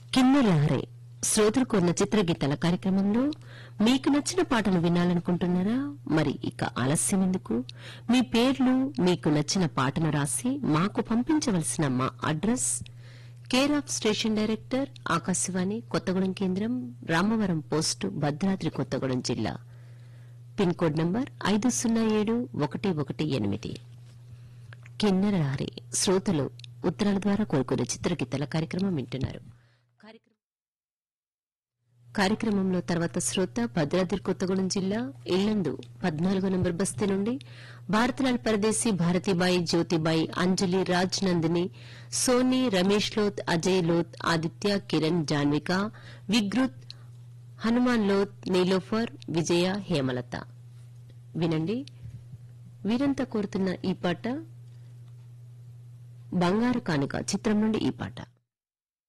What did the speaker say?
కిన్నెలహరే శ్రోతలు కోరిన చిత్రగీతాల కార్యక్రమంలో మీకు నచ్చిన పాటలు వినాలనుకుంటున్నారా మరి ఇక ఆలస్యం ఎందుకు మీ పేర్లు మీకు నచ్చిన పాటను రాసి మాకు పంపించవలసిన మా address care of station director Akashvani Kothagudem కేంద్రం రామవరం పోస్టు భద్రాద్రి కొత్తగూడెం జిల్లా పిన్ కోడ్ నంబర్ ఐదు సున్నా ఏడు ఒకటి ఒకటి ఎనిమిది కిన్నెరహారి శ్రోతలు ఉత్తరాల ద్వారా కోరుకునే చిత్రగీతాల కార్యక్రమం వింటున్నారు కార్యక్రమం- కార్యక్రమంలో తర్వాత శ్రోత భద్రాద్రి కొత్తగూడెం జిల్లా ఇల్లందు పద్నాలుగో నంబర్ బస్తీ నుండి భారతలాల్ పరదేశీ భారతీబాయి జ్యోతిబాయి అంజలి రాజ్ నందిని సోనీ రమేష్ లోత్ అజయ్ లోత్ ఆదిత్య కిరణ్ జాన్విక విగ్రుత్ హనుమాన్ లోత్ నీలోఫర్ విజయ హేమలత వినండి వీరంతా కోరుతున్న ఈ పాట బంగారు కానుక చిత్రం నుండి ఈ పాట